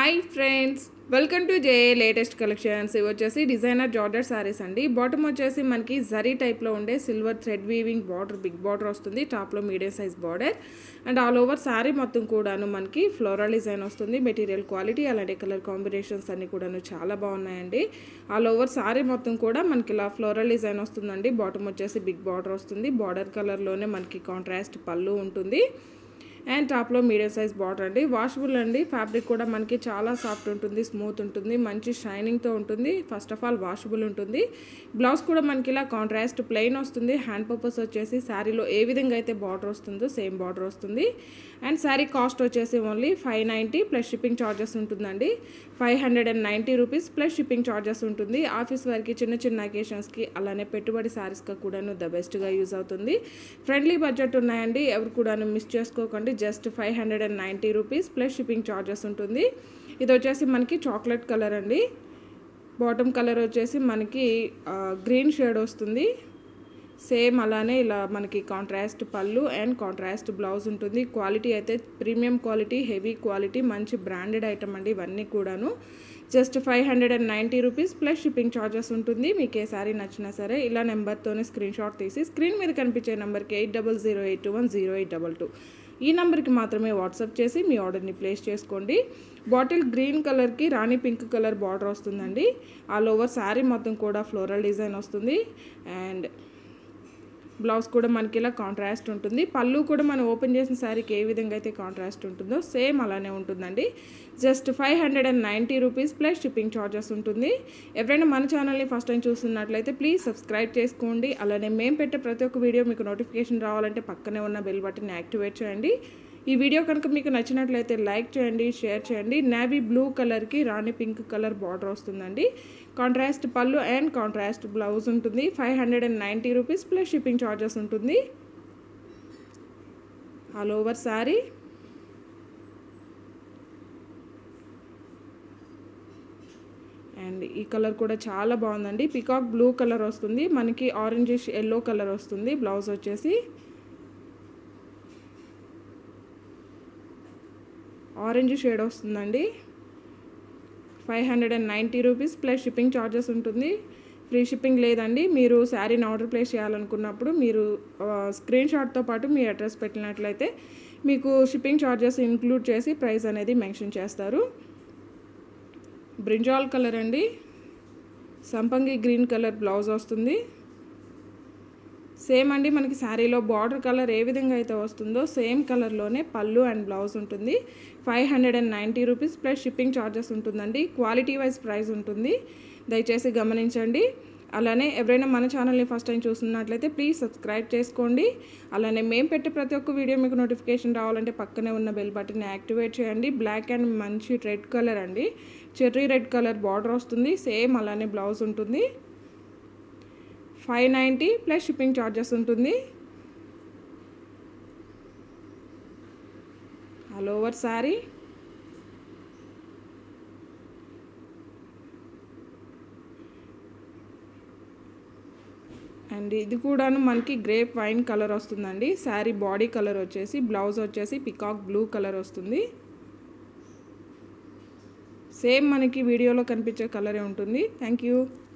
hi friends welcome to J latest collections ఇవి వచ్చేసి designer georgette saris అండి బాటమ్ వచ్చేసి మనకి జరీ టైప్లో ఉండే silver thread weaving border big border వస్తుంది టాప్లో medium size border and all over sari మొత్తం కూడాను మనకి ఫ్లోరల్ డిజైన్ వస్తుంది మెటీరియల్ క్వాలిటీ అలాంటి కలర్ కాంబినేషన్స్ అన్ని కూడాను చాలా బాగున్నాయండి ఆల్ ఓవర్ శారీ మొత్తం కూడా మనకి ఇలా ఫ్లోరల్ డిజైన్ వస్తుందండి బాటమ్ వచ్చేసి బిగ్ బార్డర్ వస్తుంది బార్డర్ కలర్లోనే మనకి కాంట్రాస్ట్ పళ్ళు ఉంటుంది అండ్ టాప్లో మీడియం సైజ్ బార్డర్ అండి వాషబుల్ అండి ఫ్యాబ్రిక్ కూడా మనకి చాలా సాఫ్ట్ ఉంటుంది స్మూత్ ఉంటుంది మంచి షైనింగ్తో ఉంటుంది ఫస్ట్ ఆఫ్ ఆల్ వాషబుల్ ఉంటుంది బ్లౌజ్ కూడా మనకి ఇలా కాంట్రాస్ట్ ప్లెయిన్ వస్తుంది హ్యాండ్ పర్పస్ వచ్చేసి శారీలో ఏ విధంగా అయితే బార్డర్ వస్తుందో సేమ్ బార్డర్ వస్తుంది అండ్ శారీ కాస్ట్ వచ్చేసి only five ninety plus shipping charges ఉంటుందండి five hundred and ninety rupees plus shipping charges ఉంటుంది ఆఫీస్ వారికి చిన్న చిన్న అకేషన్స్కి అలానే పెట్టుబడి శారీస్గా కూడాను ద బెస్ట్గా యూజ్ అవుతుంది ఫ్రెండ్లీ బడ్జెట్ ఉన్నాయండి ఎవరు కూడాను మిస్ చేసుకోకండి just five hundred and ninety rupees plus shipping charges ఉంటుంది ఇది వచ్చేసి మనకి చాక్లెట్ కలర్ అండి బాటమ్ కలర్ వచ్చేసి మనకి గ్రీన్ షేడ్ వస్తుంది సేమ్ అలానే ఇలా మనకి contrast pallu and contrast blouse ఉంటుంది క్వాలిటీ అయితే ప్రీమియం క్వాలిటీ హెవీ క్వాలిటీ మంచి బ్రాండెడ్ ఐటమ్ అండి ఇవన్నీ కూడాను just five hundred and ninety rupees plus shipping charges ఉంటుంది మీకు ఏ సారీ నచ్చినా సరే ఇలా నెంబర్తోనే స్క్రీన్ షాట్ తీసి స్క్రీన్ మీద కనిపించే నెంబర్కి eight double zero eight two one zero eight double two ఈ నెంబర్కి మాత్రమే వాట్సాప్ చేసి మీ ఆర్డర్ని ప్లేస్ చేసుకోండి బాటిల్ గ్రీన్ కలర్కి రాణి పింక్ కలర్ బార్డర్ వస్తుందండి ఆల్ ఓవర్ శారీ మొత్తం కూడా ఫ్లోరల్ డిజైన్ వస్తుంది అండ్ బ్లౌజ్ కూడా మనకి ఇలా కాంట్రాస్ట్ ఉంటుంది పళ్ళు కూడా మనం ఓపెన్ చేసిన శారీకి ఏ విధంగా అయితే కాంట్రాస్ట్ ఉంటుందో సేమ్ అలానే ఉంటుందండి just five hundred and ninety rupees plus shipping charges ఉంటుంది ఎవరైనా మన ఛానల్ని ఫస్ట్ టైం చూస్తున్నట్లయితే ప్లీజ్ సబ్స్క్రైబ్ చేసుకోండి అలానే మేము పెట్టే ప్రతి ఒక్క వీడియో మీకు నోటిఫికేషన్ రావాలంటే పక్కనే ఉన్న బెల్ బటన్ని యాక్టివేట్ చేయండి ఈ వీడియో కనుక మీకు నచ్చినట్లయితే లైక్ చేయండి షేర్ చేయండి నేవీ బ్లూ కలర్కి రాణి పింక్ కలర్ బార్డర్ వస్తుందండి contrast pallu and contrast blouse ఉంటుంది five hundred and ninety rupees plus shipping charges ఉంటుంది ఆల్ ఓవర్ శారీ అండ్ ఈ కలర్ కూడా చాలా బాగుందండి పికాక్ బ్లూ కలర్ వస్తుంది మనకి ఆరెంజ్ ఎల్లో కలర్ వస్తుంది బ్లౌజ్ వచ్చేసి ఆరెంజ్ షేడ్ వస్తుందండి five hundred and ninety rupees plus shipping charges ఉంటుంది ఫ్రీ షిప్పింగ్ లేదండి మీరు శారీని ఆర్డర్ ప్లేస్ చేయాలనుకున్నప్పుడు మీరు స్క్రీన్ షాట్తో పాటు మీ అడ్రస్ పెట్టినట్లయితే మీకు షిప్పింగ్ ఛార్జెస్ ఇంక్లూడ్ చేసి ప్రైస్ అనేది మెన్షన్ చేస్తారు బ్రింజాల్ కలర్ అండి సంపంగి గ్రీన్ కలర్ బ్లౌజ్ వస్తుంది సేమ్ అండి మనకి శారీలో బార్డర్ కలర్ ఏ విధంగా అయితే వస్తుందో సేమ్ కలర్లోనే పళ్ళు అండ్ బ్లౌజ్ ఉంటుంది five hundred and ninety rupees plus shipping charges ఉంటుందండి క్వాలిటీ వైజ్ ప్రైస్ ఉంటుంది దయచేసి గమనించండి అలానే ఎవరైనా మన ఛానల్ని ఫస్ట్ టైం చూస్తున్నట్లయితే ప్లీజ్ సబ్స్క్రైబ్ చేసుకోండి అలానే మేము పెట్టే ప్రతి ఒక్క వీడియో మీకు నోటిఫికేషన్ రావాలంటే పక్కనే ఉన్న బెల్ బటన్ని యాక్టివేట్ చేయండి బ్లాక్ అండ్ మంచి రెడ్ కలర్ అండి చెర్రీ రెడ్ కలర్ బార్డర్ వస్తుంది సేమ్ అలానే బ్లౌజ్ ఉంటుంది five ninety plus shipping charges ఉంటుంది ఆల్ ఓవర్ శారీ అండ్ ఇది కూడాను మనకి గ్రేప్ వైన్ కలర్ వస్తుందండి శారీ బాడీ కలర్ వచ్చేసి బ్లౌజ్ వచ్చేసి పికాక్ బ్లూ కలర్ వస్తుంది సేమ్ మనకి వీడియోలో కనిపించే కలరే ఉంటుంది థ్యాంక్ యూ